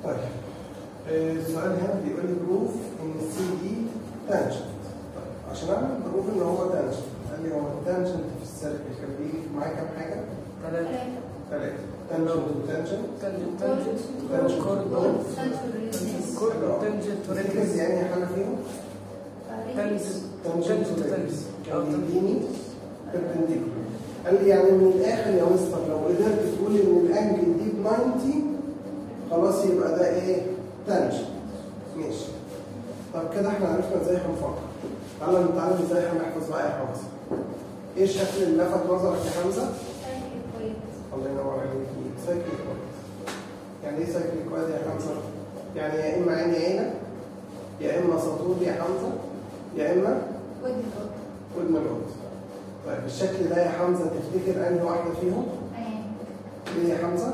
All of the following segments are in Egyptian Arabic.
طيب آه، السؤال هنا بيقول لي بروف ان السي دي تانجنت طيب عشان اعمل بروف ان هو تانجنت قال لي هو التانجنت في السيركل كان بيجي معاه كام حاجه؟ ثلاثة ثلاثه تانجنت وتانجنت تنجنت تنجنت تانجنت كوردون كوردون. كوردون تنجنت تفتكر وريديوس يعني حاجه فيهم؟ تنجنت تانجنت تنجنت وتانجنت تنجنت كان بيديني بيربنديكولار قال لي يعني من الاخر يا مستر لو قدرت تقول ان الانجل دي ب 90 خلاص يبقى ده ايه؟ تانجنت ماشي طب كده احنا عرفنا ازاي هنفكر تعالى نتعلم ازاي هنحفظ بقى يا حمزه ايه الشكل اللي لفت نظرك يا حمزه؟ الله ينور عليك سايكل كواد يعني ايه سايكل كواد يا حمزه؟ يعني يا اما عيني عينك يا اما سطور يا حمزه يا اما ودن القط طيب الشكل ده يا حمزه تفتكر انهي واحده فيهم؟ ليه يا حمزه؟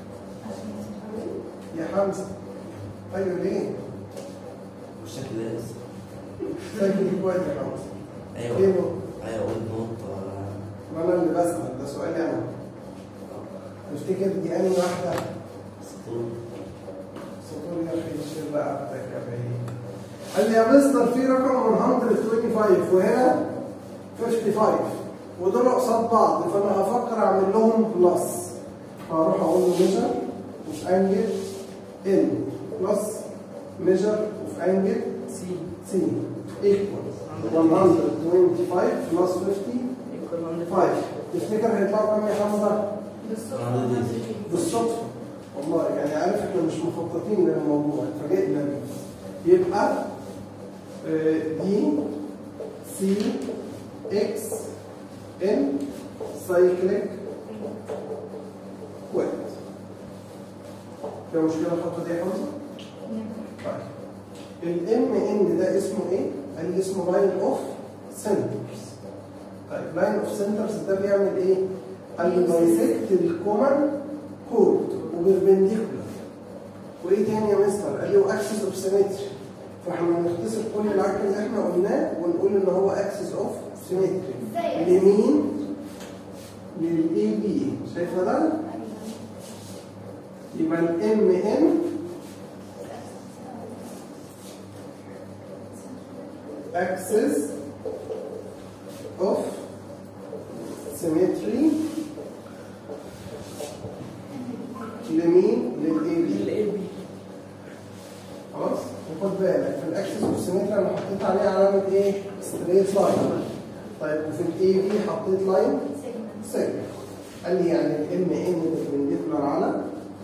يا حمزه ايوه ليه؟ والشكل ده لسه سايكل كواد يا حمزه ايوه ليه نقطة؟ ايوه قلت نقطة ما انا اللي بسأل ده سؤالي انا تفتكر دي انهي واحده؟ سطور سطور يا اخي الشير بقى بتاعك يا بعيد قال لي يا مستر في رقم 125 وهنا 55 ودول قصاد بعض فانا هفكر اعمل لهم بلس فهروح اقول له ميجر اوف انجل ان بلس ميجر اوف انجل سي سي ايكوال 125 بلس 50 ايكوال 5 تفتكر هيطلعوا كام يا حمزه؟ بالصدفة والله يعني عارف احنا مش مخططين للموضوع اتفاجئنا بيه يبقى آه، دي سي اكس ان سايكليك كويت فيها مشكلة الخطوة دي يا حمزة؟ طيب الام ان ده اسمه ايه؟ قال لي اسمه لاين اوف سنترز طيب لاين اوف سنترز ده بيعمل ايه؟ قال لي بايسكت الكومن كورد وبربنديكولار وايه تاني يا مستر؟ قال لي واكسس اوف سيمتري فاحنا هنختصر كل العك اللي احنا قلناه ونقول ان هو اكسس اوف سيمتري ازاي؟ اليمين للاي بي شايفه ده؟ يبقى الام ان axis of symmetry لمين؟ للاي بي الاي بي خلاص؟ وخد بالك في الاكسس اوف سيمتري انا حطيت عليه علامه ايه؟ ستريت لاين طيب وفي الاي بي حطيت لاين سيجما قال لي يعني الام ان بيربنديكولار على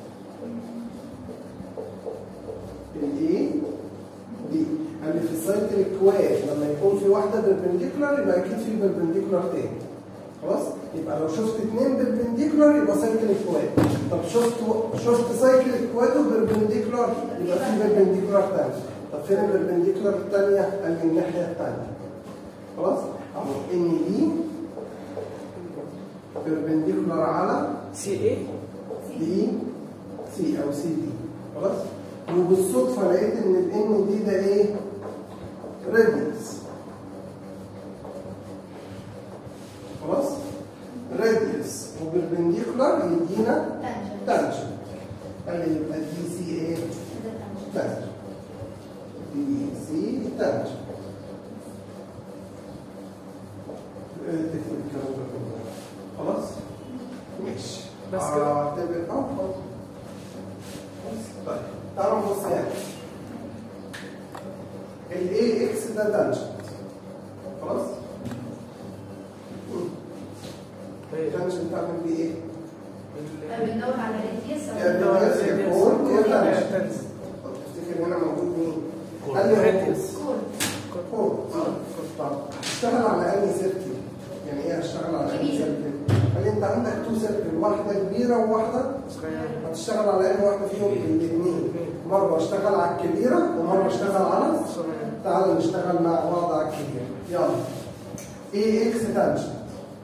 الاي دي قال لي في السايكل الكواد لما يكون في واحده بيربنديكولار يبقى اكيد في بيربنديكولار تاني خلاص يبقى لو شفت اثنين بيربنديكولار يبقى سايكل الكواد طب شفت شفت سايكل الكواد وبيربنديكولار يبقى في بيربنديكولار تاني طب فين البيربنديكولار الثانيه قال لي الناحيه الثانيه خلاص اهو ان دي بيربنديكولار على سي اي دي سي او سي دي خلاص وبالصدفه لقيت ان الان دي ده ايه راديوس خلاص راديوس وبالبنديكولار يدينا تانجنت قال لي يبقى دي سي ايه تانجنت دي سي تانجنت آه، تكتب الكلام ده كله خلاص ماشي بس كده؟ اعتبر اه خلاص طيب تعالوا نبص يعني الاي اكس ده تانجنت خلاص التانجنت تعمل بيه ايه؟ بندور على ريديوس يا ريديوس يا كور يا تانجنت طب تفتكر هنا موجود مين؟ قال لي هو راديوس كور طب هشتغل على انهي سيركل؟ يعني ايه هشتغل على انهي سيركل؟ قال لي انت عندك تو سيركل واحده كبيره وواحده صغير هتشتغل على انهي واحده فيهم؟ الاثنين مره اشتغل على الكبيره ومره اشتغل على صغير تعال نشتغل مع بعض على الكبيره يلا ايه اكس تانجنت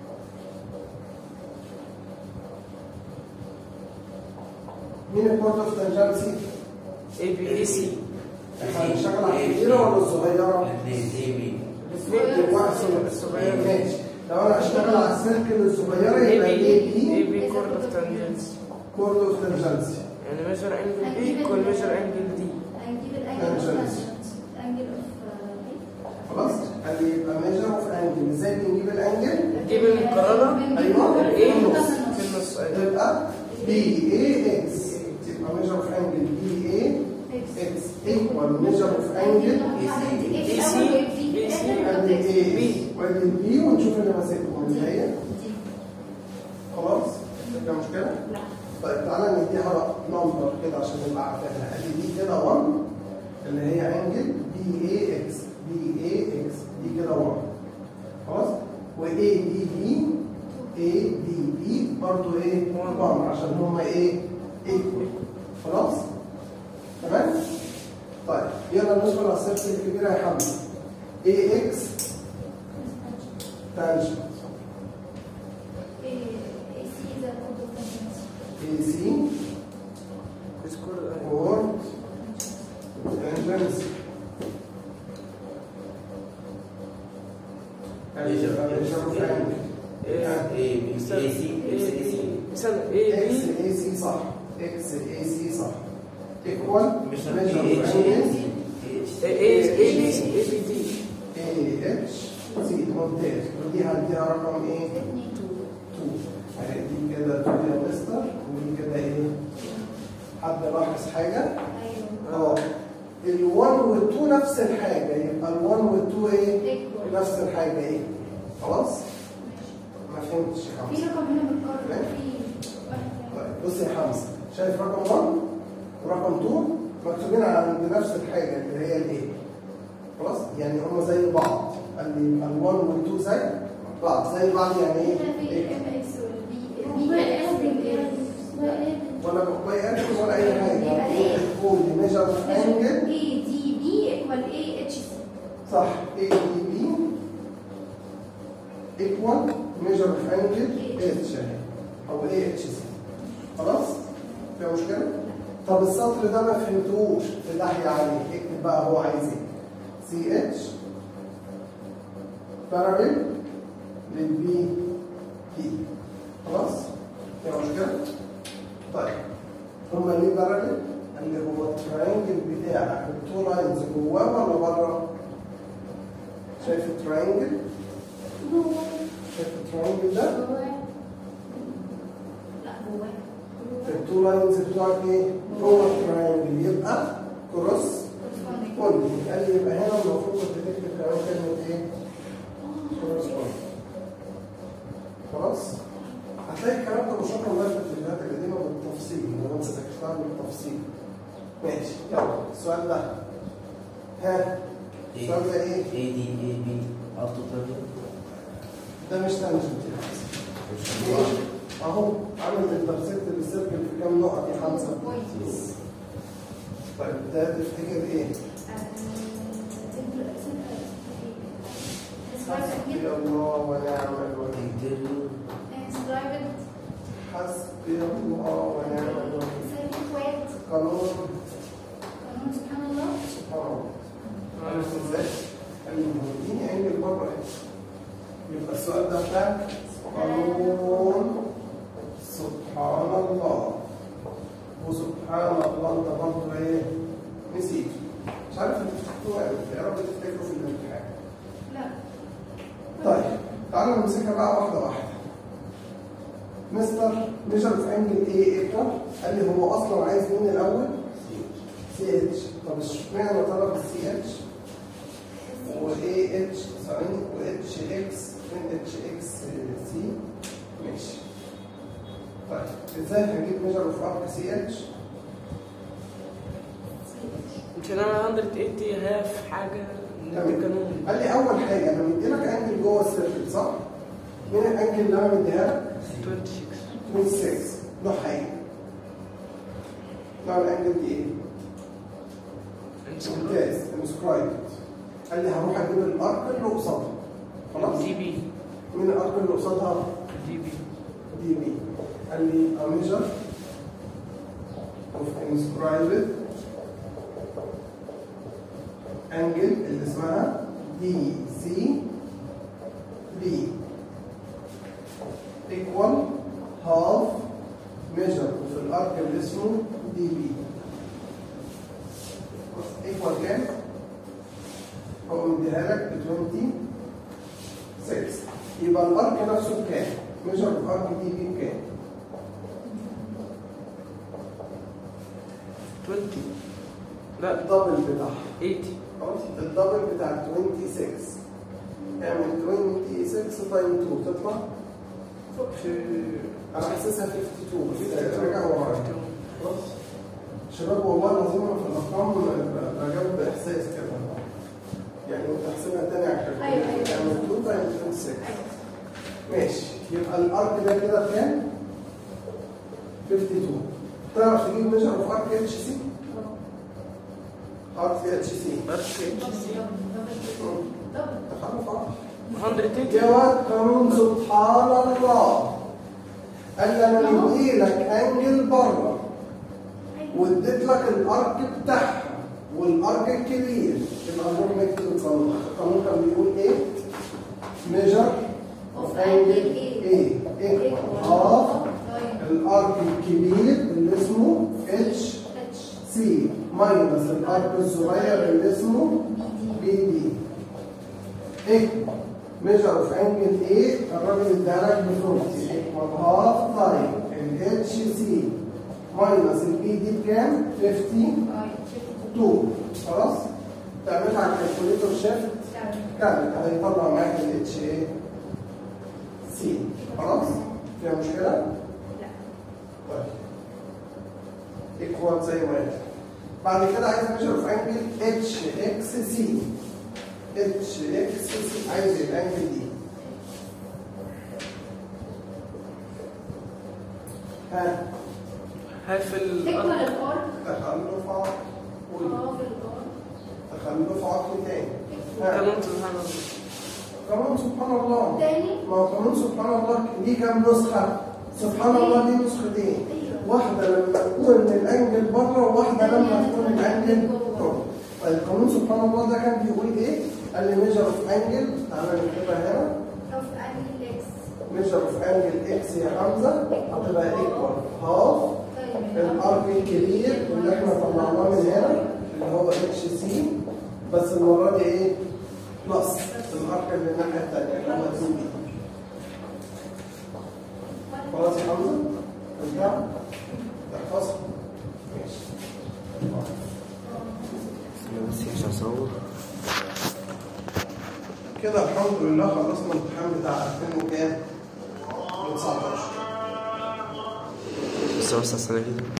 مين البورت اوف تانجنسي؟ اي بي اي سي احنا هنشتغل على الكبيره ولا الصغيره؟ الاثنين اي بي الاثنين واحد الصغير ماشي لو انا اشتغل على السيركل الصغيره اي يبقى بي الاي اي بي بي كورد اوف تانجنس كورد اوف تانجنسي يعني ميجر انجل بي ايكوال ميجر انجل دي هنجيب الانجل اوف Tangents. تانجنت الانجل اوف خلاص قال لي يبقى ميجر اوف انجل ازاي بنجيب الانجل نجيب المقارنة أيوة. ايه في النص. في النص أيوة. تبقى بي اي اكس تبقى ميجر اوف انجل بي اي اكس ايكوال ميجر اوف انجل بي سي بي سي ادي اي وادي البي ونشوف اللي ماسكهم اللي هي خلاص فيها مشكله لا طيب تعالى نديها نمبر كده عشان نبقى عارفينها ادي دي كده 1 اللي هي انجل بي اي اكس بي اي اكس دي كده 1 خلاص واي دي بي اي دي بي برضه ايه 1 عشان هما ايه ايكوال خلاص تمام طيب يلا ندخل على السيركل الكبيره يا حمزه اي اكس تانجنت اي سي سكور كورد تانجنس Measure. ايه A B A C X A C استنى ايه اكس بي اي سي صح اكس اي سي صح ايكوال مش ميجر A H A انجل C ايه ايه بي سي ايه بي دي اي اتش سي ممتاز ودي هديها رقم ايه 2 اهي دي كده 2 يا مستر ودي كده ايه حد لاحظ حاجه اه ال1 وال2 نفس الحاجه يبقى ال1 وال2 ايه نفس الحاجه ايه خلاص ما فهمتش يا في حمزه رقم هنا متكرر في واحد طيب بص يا حمزه شايف رقم 1 ورقم 2 مكتوبين عند نفس الحاجه اللي هي الايه خلاص يعني هم زي بعض قال لي يبقى ال1 وال2 زي بعض زي بعض يعني ايه هنا في إيه؟ الام اكس والبي ولا باي اكل ولا اي حاجه يبقى إيه؟ قول لي ميجر انجل اي دي بي ايكوال اي اتش سي صح اي دي بي ايكوال ميجر اوف انجل اتش او اي اتش سي خلاص فيها مشكله طب السطر ده ما فهمتوش في ناحيه عليه اكتب بقى هو عايز ايه سي اتش باراليل للبي بي خلاص فيها مشكله طيب هما ليه باراليل اللي هو التراينجل بتاعك التو لاينز جواه ولا بره شايف التراينجل شايف التراينجل ده لا جواه التو لاينز بتوعك ايه جوه التراينجل يبقى كروس كولي قال لي يبقى هنا المفروض كنت تكتب كمان كلمه ايه كروس كولي خلاص هتلاقي الكلام ده مشرح الله في الفيديوهات القديمه بالتفصيل لو انت ذاكرتها بالتفصيل ماشي يلا السؤال ده ها السؤال ده ايه A D A B أرتو تانجنت ده مش تانجنت يا حمزه ليه؟ اهو عامل انترسكت للسيركل في كام نقط يا حمزه بوينتس طيب ده تفتكر ايه؟ حسبي الله ونعم الوكيل انترنال حسبي الله ونعم الوكيل قانون سبحان الله عرفت ازاي؟ قال لي اديني انجل بره اهي يبقى السؤال ده بتاعك قانون سبحان الله وسبحان الله انت برضه ايه؟ نسيت مش عارف انت تفتكروه قوي يا رب تفتكروا في الامتحان لا طيب تعالوا نمسكها بقى واحده واحده مستر ميجر في انجل ايه ايكوال قال لي هو اصلا عايز مين الاول؟ سي اتش طب اشمعنى طلب السي اتش؟ واي اتش ثواني واتش اكس فين اتش اكس سي ماشي طيب ازاي هنجيب ميجر اوف ارك سي اتش؟ عشان انا 180 هاف حاجه ندي قانون قال لي اول حاجه انا مديلك انجل جوه السيركل صح؟ مين الانجل اللي انا مديها لك؟ 26 26 له حاجه نوع الانجل دي ايه؟ ممتاز انسكرايبد قال لي هروح اجيب الارك اللي قصادها خلاص؟ دي بي مين الارك اللي قصادها؟ دي بي دي بي قال لي a measure of inscribed angle اللي اسمها دي سي بي equal half measure في الارك اللي اسمه دي بي ايكوال كام؟ هو مديها لك ب 26 يبقى الارك نفسه بكام؟ ميجر الارك دي بي بكام؟ 20 لا الدبل بتاعها 80 خلاص الدبل بتاع 26 اعمل 26 تايم 2 تطلع في انا حاسسها 52 بس راجع ورا 51. خلاص شباب والله العظيم أنا في الارقام ب- بجاوب باحساس كده يعني وتحسبها تاني على الكالكوليتر أيوة، أيوة. اعمل 2 تايم 26 ماشي يبقى الارك ده كده بكام؟ 52 تعرف تجيب ميجر اوف ارك اتش سي؟ ارك اتش سي ارك اتش سي تخلف عقل 180 يا واد قانون سبحان الله قال لي انا مدي لك انجل بره واديت لك الارك بتاعها والارك الكبير الارك نكتب القانون القانون كان بيقول ايه؟ ميجر Of انجل angle ايه؟ ايه؟ هاف الارك الكبير اللي اسمه اتش سي ماينس الارك الصغير اللي اسمه بي دي ايه ميجر اوف انجل ايه الراجل ادالك ب 40 ايكوال هاف تايم الاتش سي ماينس البي دي بكام 52 خلاص تعملها على الكالكوليتر شيفت كامل هيطلع معاك الاتش ايه سي خلاص فيها مشكله طيب ايكوال زي ما هي بعد كده عايز ميجر اوف انجل اتش اكس سي اتش اكس سي عايز الانجل دي ها هاف ال تكمل الارك تخلف عقل قول. اه في الارك تخلف عقل تاني ها قانون سبحان الله قانون سبحان الله تاني ما هو قانون سبحان الله ليه كام نسخة؟ سبحان الله ليه نسختين واحدة لما تكون الانجل بره وواحدة لما تكون الانجل جوه طيب قانون سبحان الله ده كان بيقول ايه؟ قال لي ميجر اوف انجل تعالى نكتبها هنا اوف انجل اكس ميجر اوف انجل اكس يا حمزة هتبقى ايكوال هاف الارك الكبير اللي احنا طلعناه من هنا اللي هو اتش سي بس المرة دي ايه؟ بلس الارك اللي الناحية التانية اللي هو 2 بي خلاص يا حمزة؟ ارجع احفظها ماشي بس عشان اصور كده الحمد لله خلصنا الامتحان بتاع 2000 وكام؟ 19 بس هو السنه الجديده